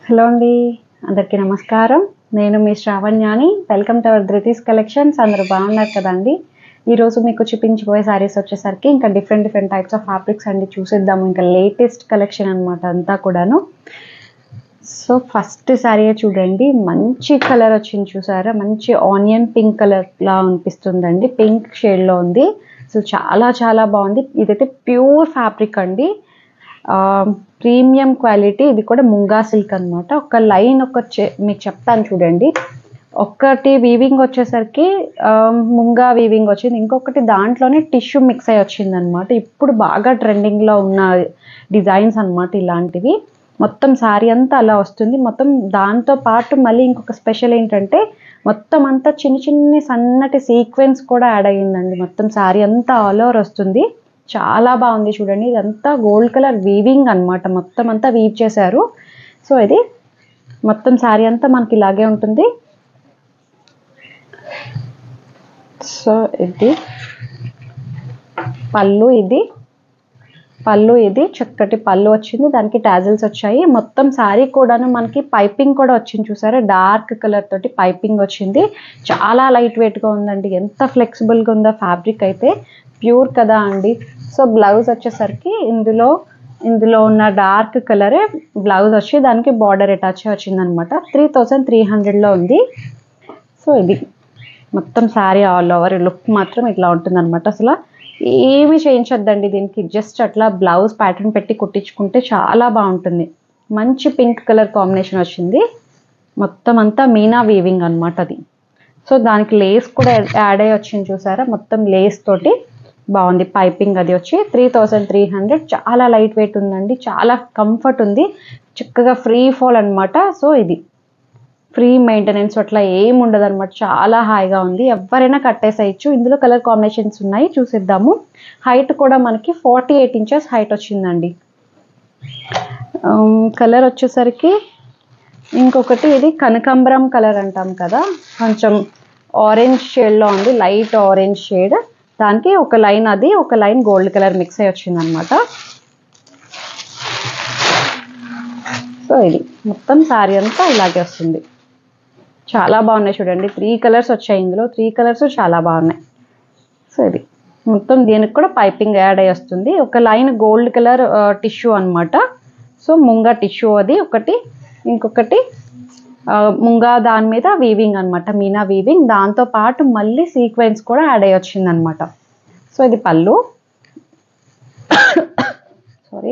hello అండి అందరికీ నమస్కారం నేను మీ శ్రావణ్యాని welcome to our Dhruti's collections అందరూ బాగున్నారు కదండి ఈరోజు మీకు చూపించబోయే శారీస్ వచ్చేసరికి ఇంకా different different types of fabrics అండి చూసేద్దాము ఇంకా లేటెస్ట్ కలెక్షన్ అనమాట అంతా కూడాను సో ఫస్ట్ శారీ చూడండి మంచి కలర్ వచ్చింది చూసారా మంచి ఆనియన్ పింక్ కలర్ లా అనిపిస్తుందండి పింక్ షేడ్లో ఉంది సో చాలా చాలా బాగుంది ఇదైతే ప్యూర్ ఫ్యాబ్రిక్ అండి ప్రీమియం క్వాలిటీ ఇది కూడా ముంగా సిల్క్ అనమాట ఒక లైన్ ఒక చె- మీకు చెప్తాను చూడండి ఒక్కటి వీవింగ్ వచ్చేసరికి ఆ, ముంగా వీవింగ్ వచ్చింది ఇంకొకటి దాంట్లోనే టిష్యూ మిక్స్ అయ్యి వచ్చింది అనమాట ఇప్పుడు బాగా ట్రెండింగ్లో ఉన్న డిజైన్స్ అన్నమాట ఇలాంటివి మొత్తం శారీ అంతా అలా వస్తుంది మొత్తం దాంతో పాటు మళ్ళీ ఇంకొక స్పెషల్ ఏంటంటే మొత్తం అంతా చిన్న చిన్ని సన్నటి సీక్వెన్స్ కూడా యాడ్ అయ్యిందండి మొత్తం శారీ అంతా ఆల్ ఓవర్ వస్తుంది చాలా బాగుంది చూడండి ఇదంతా గోల్డ్ కలర్ వీవింగ్ అన్నమాట మొత్తం అంతా వీవ్ చేశారు సో ఇది మొత్తం శారీ అంతా మనకి ఇలాగే ఉంటుంది సో ఇది పళ్ళు ఇది పళ్ళు ఇది చక్కటి పళ్ళు వచ్చింది దానికి టాజిల్స్ వచ్చాయి మొత్తం శారీ కూడాను మనకి పైపింగ్ కూడా వచ్చింది చూసారా డార్క్ కలర్ తోటి పైపింగ్ వచ్చింది చాలా లైట్ వెయిట్గా ఉందండి ఎంత ఫ్లెక్సిబుల్గా ఉందో ఫ్యాబ్రిక్ అయితే ప్యూర్ కదా అండి సో బ్లౌజ్ వచ్చేసరికి ఇందులో ఇందులో ఉన్న డార్క్ కలరే బ్లౌజ్ వచ్చి దానికి బార్డర్ అటాచ్ వచ్చిందనమాట త్రీ థౌజండ్ త్రీ హండ్రెడ్లో ఉంది సో ఇది మొత్తం శారీ ఆల్ ఓవర్ లుక్ మాత్రం ఇట్లా ఉంటుందన్నమాట అసలు ఏమీ చేయించొద్దండి దీనికి జస్ట్ అట్లా బ్లౌజ్ ప్యాటర్న్ పెట్టి కుట్టించుకుంటే చాలా బాగుంటుంది మంచి పింక్ కలర్ కాంబినేషన్ వచ్చింది మొత్తం అంతా మీనా వీవింగ్ అన్నమాట అది సో దానికి లేస్ కూడా యాడ్ అయ్యి వచ్చింది చూసారా మొత్తం లేస్ తోటి బాగుంది పైపింగ్ అది వచ్చి త్రీ థౌజండ్ త్రీ హండ్రెడ్ చాలా లైట్ వెయిట్ ఉందండి చాలా కంఫర్ట్ ఉంది చక్కగా ఫ్రీ ఫాల్ అన్నమాట సో ఇది ఫ్రీ మెయింటెనెన్స్ అట్లా ఏం ఉండదు అనమాట చాలా హాయిగా ఉంది ఎవరైనా కట్టేసేయచ్చు ఇందులో కలర్ కాంబినేషన్స్ ఉన్నాయి చూసిద్దాము హైట్ కూడా మనకి ఫార్టీ ఎయిట్ ఇంచెస్ హైట్ వచ్చిందండి కలర్ వచ్చేసరికి ఇంకొకటి ఇది కనకాంబరం కలర్ అంటాం కదా కొంచెం ఆరెంజ్ షేడ్లో ఉంది లైట్ ఆరెంజ్ షేడ్ దానికి ఒక లైన్ అది ఒక లైన్ గోల్డ్ కలర్ మిక్స్ అయ్యి వచ్చింది అనమాట సో ఇది మొత్తం శారీ అంతా ఇలాగే వస్తుంది చాలా బాగున్నాయి చూడండి త్రీ కలర్స్ వచ్చాయి ఇందులో త్రీ కలర్స్ చాలా బాగున్నాయి సో ఇది మొత్తం దీనికి కూడా పైపింగ్ యాడ్ అయ్యి వస్తుంది ఒక లైన్ గోల్డ్ కలర్ టిష్యూ అన్నమాట సో ముంగా టిష్యూ అది ఒకటి ఇంకొకటి ఆ, ముంగా దాని మీద వీవింగ్ అన్నమాట మీనా వీవింగ్ దాంతో పాటు మళ్ళీ సీక్వెన్స్ కూడా యాడ్ అయ్యి వచ్చింది అనమాట సో ఇది పళ్ళు సారీ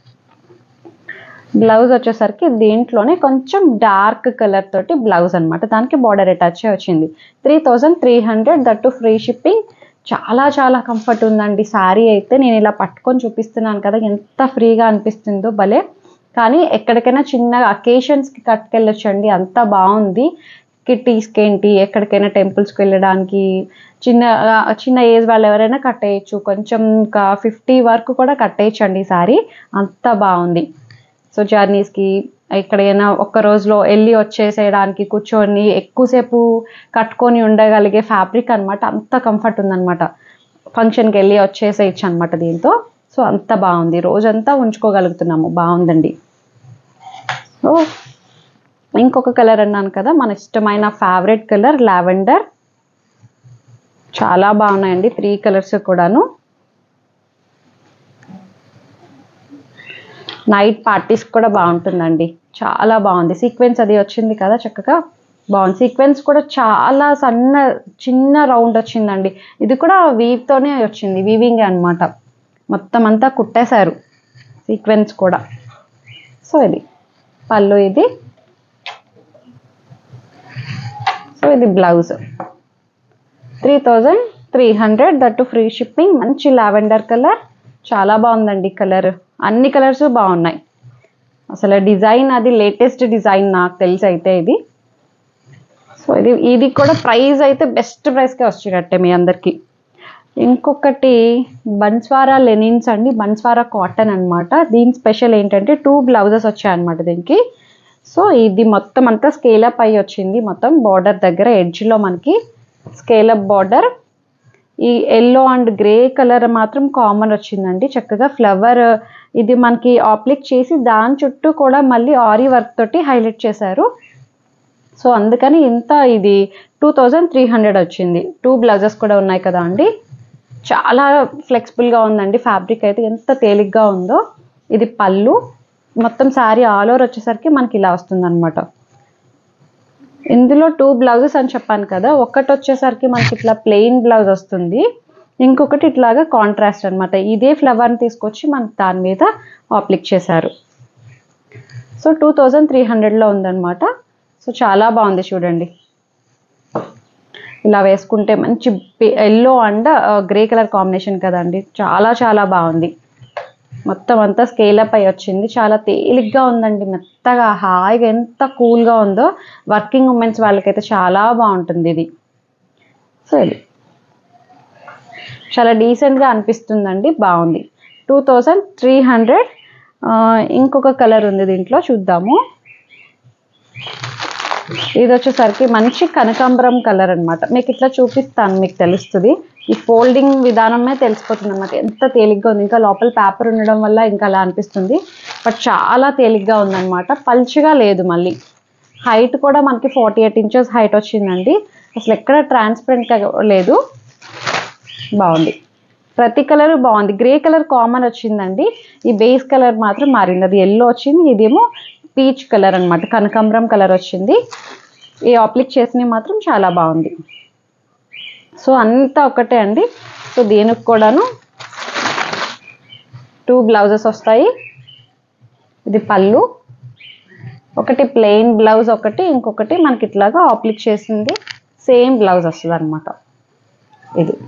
బ్లౌజ్ వచ్చేసరికి దీంట్లోనే కొంచెం డార్క్ కలర్ తోటి బ్లౌజ్ అన్నమాట దానికి బార్డర్ అటాచ్ వచ్చింది three thousand three hundred that free shipping చాలా చాలా కంఫర్ట్ ఉందండి శారీ అయితే నేను ఇలా పట్టుకొని చూపిస్తున్నాను కదా ఎంత ఫ్రీగా అనిపిస్తుందో భలే కానీ ఎక్కడికైనా చిన్న అకేషన్స్కి కట్టుకెళ్ళొచ్చండి అంత బాగుంది కిట్టీస్కి ఏంటి ఎక్కడికైనా టెంపుల్స్కి వెళ్ళడానికి చిన్న ఆ, చిన్న ఏజ్ వాళ్ళు ఎవరైనా కట్టేయచ్చు కొంచెం ఒక ఫిఫ్టీ వరకు కూడా కట్టేయచ్చు అండి ఈ సారీ అంత బాగుంది సో జర్నీస్కి ఎక్కడైనా ఒక్క రోజులో వెళ్ళి వచ్చేసేయడానికి కూర్చొని ఎక్కువసేపు కట్టుకొని ఉండగలిగే ఫ్యాబ్రిక్ అన్నమాట అంత కంఫర్ట్ ఉందన్నమాట ఫంక్షన్కి వెళ్ళి వచ్చేసేయచ్చు అనమాట దీంతో సో అంత బాగుంది రోజంతా ఉంచుకోగలుగుతున్నాము బాగుందండి సో ఇంకొక కలర్ అన్నాను కదా మన ఇష్టమైన ఫేవరెట్ కలర్ లావెండర్ చాలా బాగున్నాయండి త్రీ కలర్స్ కూడాను నైట్ పార్టీస్ కూడా బాగుంటుందండి చాలా బాగుంది సీక్వెన్స్ అది వచ్చింది కదా చక్కగా బాగుంది సీక్వెన్స్ కూడా చాలా సన్న చిన్న రౌండ్ వచ్చిందండి ఇది కూడా వీవ్తోనే వచ్చింది వీవింగ్ అన్నమాట మొత్తం అంతా కుట్టేశారు సీక్వెన్స్ కూడా సో ఇది పళ్ళు ఇది సో ఇది blouse three thousand three hundred that free shipping మంచి లావెండర్ కలర్ చాలా బాగుందండి కలర్ అన్ని కలర్స్ బాగున్నాయి అసలు డిజైన్ అది లేటెస్ట్ డిజైన్ నాకు తెలిసి అయితే ఇది సో ఇది ఇది కూడా ప్రైస్ అయితే బెస్ట్ ప్రైస్కే వచ్చేటట్టే మీ అందరికీ ఇంకొకటి బన్స్వారా లెనిన్స్ అండి బన్స్వారా కాటన్ అన్నమాట దీని స్పెషల్ ఏంటంటే టూ బ్లౌజెస్ వచ్చాయన్నమాట దీనికి సో ఇది మొత్తం అంతా స్కేలప్ అయ్యి వచ్చింది మొత్తం బార్డర్ దగ్గర ఎడ్జ్లో మనకి స్కేలప్ బార్డర్ ఈ ఎల్లో అండ్ గ్రే కలర్ మాత్రం కామన్ వచ్చిందండి చక్కగా ఫ్లవర్ ఇది మనకి ఆప్లిక్ చేసి దాని చుట్టూ కూడా మళ్ళీ ఆరి వర్క్ తోటి హైలైట్ చేశారు సో అందుకని ఇంత ఇది టూ థౌజండ్ త్రీ హండ్రెడ్ వచ్చింది టూ బ్లౌజెస్ కూడా ఉన్నాయి కదా అండి చాలా ఫ్లెక్సిబుల్గా ఉందండి ఫ్యాబ్రిక్ అయితే ఎంత తేలిగ్గా ఉందో ఇది పళ్ళు మొత్తం శారీ ఆల్ ఓవర్ వచ్చేసరికి మనకి ఇలా వస్తుంది ఇందులో టూ బ్లౌజెస్ అని చెప్పాను కదా ఒకటి వచ్చేసరికి మనకి ఇట్లా ప్లెయిన్ బ్లౌజ్ వస్తుంది ఇంకొకటి ఇట్లాగా కాంట్రాస్ట్ అన్నమాట ఇదే ఫ్లవర్ని తీసుకొచ్చి మనకి దాని మీద ఆప్లిక్ చేశారు సో టూ థౌజండ్ త్రీ హండ్రెడ్లో ఉందన్నమాట సో చాలా బాగుంది చూడండి ఇలా వేసుకుంటే మంచి yellow and grey colour combination కదండి చాలా చాలా బాగుంది మొత్తం అంతా స్కేల్ అప్ అయి వచ్చింది చాలా తేలిగ్గా ఉందండి మెత్తగా హాయిగా ఎంత కూల్గా ఉందో వర్కింగ్ ఉమెన్స్ వాళ్ళకైతే చాలా బాగుంటుంది ఇది సో ఇది చాలా డీసెంట్గా అనిపిస్తుందండి బాగుంది టూ థౌజండ్ త్రీ హండ్రెడ్ ఇంకొక కలర్ ఉంది దీంట్లో చూద్దాము ఇది వచ్చేసరికి మంచి కనకాంబరం కలర్ అన్నమాట మీకు ఇట్లా చూపిస్తాను మీకు తెలుస్తుంది ఈ ఫోల్డింగ్ విధానమే తెలిసిపోతుంది అనమాట ఎంత తేలిగ్గా ఉంది ఇంకా లోపల పేపర్ ఉండడం వల్ల ఇంకా అలా అనిపిస్తుంది బట్ చాలా తేలిగ్గా ఉందన్నమాట పల్చగా లేదు మళ్ళీ హైట్ కూడా మనకి ఫార్టీ ఎయిట్ ఇంచెస్ హైట్ వచ్చిందండి అసలు ఎక్కడ ట్రాన్స్పరెంట్గా లేదు బాగుంది ప్రతి కలర్ బాగుంది గ్రే కలర్ కామన్ వచ్చిందండి ఈ బేస్ కలర్ మాత్రం మారింది అది ఎల్లో వచ్చింది ఇదేమో పీచ్ కలర్ అన్నమాట కనకాంబరం కలర్ వచ్చింది ఈ ఆప్లిక్ చేసినవి మాత్రం చాలా బాగుంది సో అంతా ఒకటే అండి సో దీనికి కూడాను టూ బ్లౌజెస్ వస్తాయి ఇది పళ్ళు ఒకటి ప్లెయిన్ బ్లౌజ్ ఒకటి ఇంకొకటి మనకి ఇట్లాగా ఆప్లిక్ చేసింది సేమ్ బ్లౌజ్ వస్తుంది అనమాట ఇది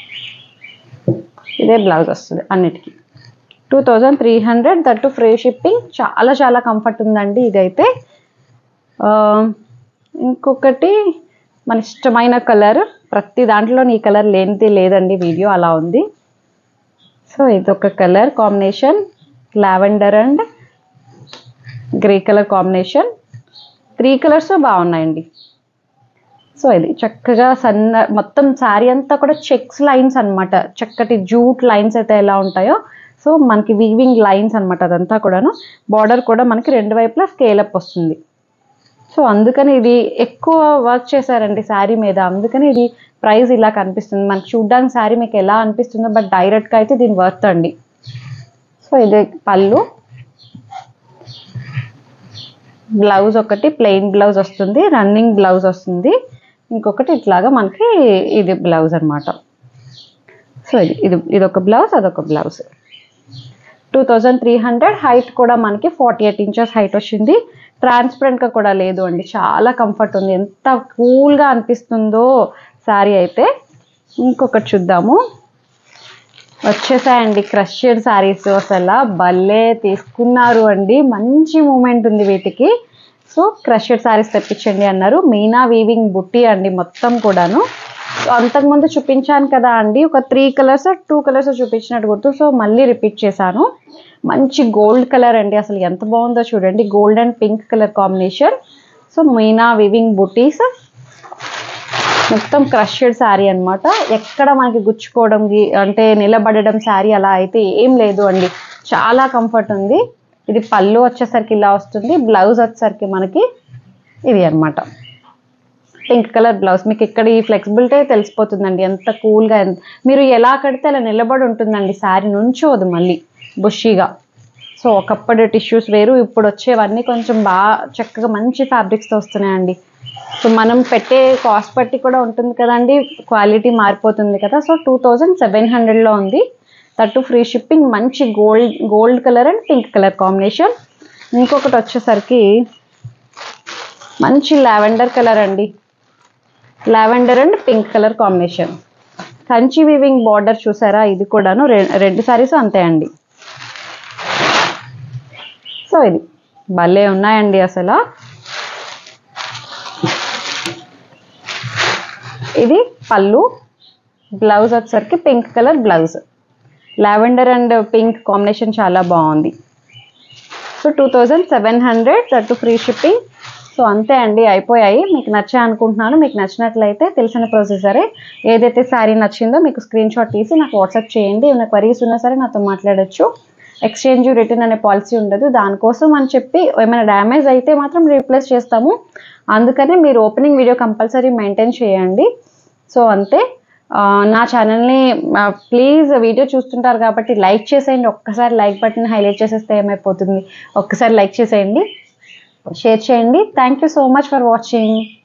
ఇదే బ్లౌజ్ వస్తుంది అన్నిటికీ two thousand three hundred that free shipping చాలా చాలా కంఫర్ట్ ఉందండి ఇదైతే ఆ, ఇంకొకటి మన ఇష్టమైన కలర్ ప్రతి దాంట్లో ఈ కలర్ లేనిది లేదండి వీడియో అలా ఉంది సో ఇది ఒక colour combination lavender and grey colour combination three colours బాగున్నాయండి సో ఇది చక్కగా సన్న మొత్తం శారీ అంతా కూడా చెక్స్ లైన్స్ అన్నమాట చక్కటి జూట్ లైన్స్ అయితే ఎలా ఉంటాయో సో మనకి వీవింగ్ లైన్స్ అన్నమాట అదంతా కూడాను బార్డర్ కూడా మనకి రెండు వైపులా స్కేల్ అప్ వస్తుంది సో అందుకని ఇది ఎక్కువ వర్క్ చేశారండి శారీ మీద అందుకని ఇది ప్రైస్ ఇలా కనిపిస్తుంది మనకి చూడ్డానికి శారీ మీకు ఎలా అనిపిస్తుందో బట్ డైరెక్ట్గా అయితే దీని వర్త్ అండి సో ఇది పళ్ళు బ్లౌజ్ ఒకటి ప్లెయిన్ బ్లౌజ్ వస్తుంది రన్నింగ్ బ్లౌజ్ వస్తుంది ఇంకొకటి ఇట్లాగా మనకి ఇది బ్లౌజ్ అన్నమాట సో ఇది ఇది ఇది ఒక బ్లౌజ్ అదొక blouse two thousand three hundred height కూడా మనకి ఫార్టీ ఎయిట్ ఇంచెస్ హైట్ వచ్చింది ట్రాన్స్పరెంట్గా కూడా లేదు అండి చాలా కంఫర్ట్ ఉంది ఎంత కూల్గా అనిపిస్తుందో శారీ అయితే ఇంకొకటి చూద్దాము వచ్చేసాయండి క్రషియర్ శారీస్ అసలు భలే తీసుకున్నారు అండి మంచి మూమెంట్ ఉంది వీటికి సో క్రషియర్ శారీస్ తెప్పించండి అన్నారు మీనా వీవింగ్ బుట్టి అండి మొత్తం కూడాను సో అంతకుముందు చూపించాను కదా అండి ఒక త్రీ కలర్స్ టూ కలర్స్ చూపించినట్టు గుర్తు సో మళ్ళీ రిపీట్ చేశాను మంచి గోల్డ్ కలర్ అండి అసలు ఎంత బాగుందో చూడండి gold and pink colour combination so meena weaving బుటీస్ మొత్తం క్రషెడ్ శారీ అన్నమాట ఎక్కడ మనకి గుచ్చుకోవడం గి- అంటే నిలబడడం శారీ అలా అయితే ఏం లేదు అండి చాలా కంఫర్ట్ ఉంది ఇది పళ్ళు వచ్చేసరికి ఇలా వస్తుంది బ్లౌజ్ వచ్చేసరికి మనకి ఇది అన్నమాట పింక్ కలర్ బ్లౌజ్ మీకు ఇక్కడ ఈ ఫ్లెక్సిబిలిటీ తెలిసిపోతుందండి ఎంత కూల్గా ఎంత మీరు ఎలా కడితే అలా నిలబడి ఉంటుందండి శారీ నుంచోదు మళ్ళీ బుషీగా సో ఒకప్పటి టిష్యూస్ వేరు ఇప్పుడు వచ్చేవన్నీ కొంచెం బాగా చక్కగా మంచి ఫ్యాబ్రిక్స్తో వస్తున్నాయండి సో మనం పెట్టే కాస్ట్ బట్టి కూడా ఉంటుంది కదండి క్వాలిటీ మారిపోతుంది కదా సో టూ థౌజండ్ సెవెన్ హండ్రెడ్లో ఉంది తట్టు ఫ్రీ షిప్పింగ్ మంచి gold gold colour and pink colour combination ఇంకొకటి వచ్చేసరికి మంచి లావెండర్ కలర్ అండి lavender and pink colour combination Kanchi weaving border చూసారా ఇది కూడాను రె- రెండు సారీస్ అంతే అండి సో ఇది భలే ఉన్నాయండి అసలు ఇది పళ్ళు బ్లౌజ్ వచ్చేసరికి pink colour blouse lavender and pink combination చాలా బాగుంది so two thousand seven hundred thirty free shipping so అంతే అండి అయిపోయాయి మీకు నచ్చాయి అనుకుంటున్నాను మీకు నచ్చినట్లయితే తెలిసిన ప్రొసీజరే ఏదైతే శారీ నచ్చిందో మీకు స్క్రీన్ షాట్ తీసి నాకు వాట్సాప్ చేయండి ఏమైనా క్వరీస్ ఉన్నా సరే నాతో మాట్లాడొచ్చు ఎక్స్చేంజ్ రిటర్న్ అనే పాలసీ ఉండదు దానికోసం అని చెప్పి ఏమైనా డ్యామేజ్ అయితే మాత్రం రీప్లేస్ చేస్తాము అందుకనే మీరు ఓపెనింగ్ వీడియో కంపల్సరీ మెయింటైన్ చేయండి సో అంతే ఆ, నా ఛానల్ని ప్లీజ్ వీడియో చూస్తుంటారు కాబట్టి లైక్ చేసేయండి ఒక్కసారి లైక్ బటన్ హైలైట్ చేసేస్తే ఏమైపోతుంది ఒక్కసారి లైక్ చేసేయండి షేర్ చేయండి thank you so much for watching